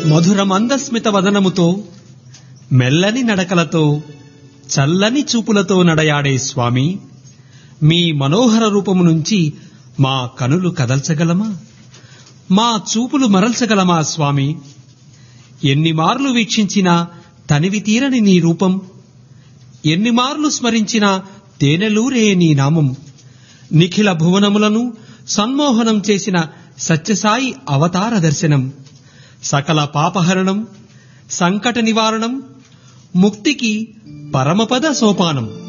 మధుర మందస్మిత వదనముతో మెల్లని నడకలతో చల్లని చూపులతో నడయాడే స్వామి మీ మనోహర రూపము నుంచి మా కనులు కదల్చగలమా మా చూపులు మరల్చగలమా స్వామి ఎన్ని మార్లు వీక్షించినా తనివి తీరని నీ రూపం ఎన్ని మార్లు స్మరించినా తేనెలూరే నీ నామం నిఖిల భువనములను సన్మోహనం చేసిన సత్యసాయి అవతార దర్శనం సకల పాపహరణం సంకట నివారణం ముక్తికి పరమపద సోపానం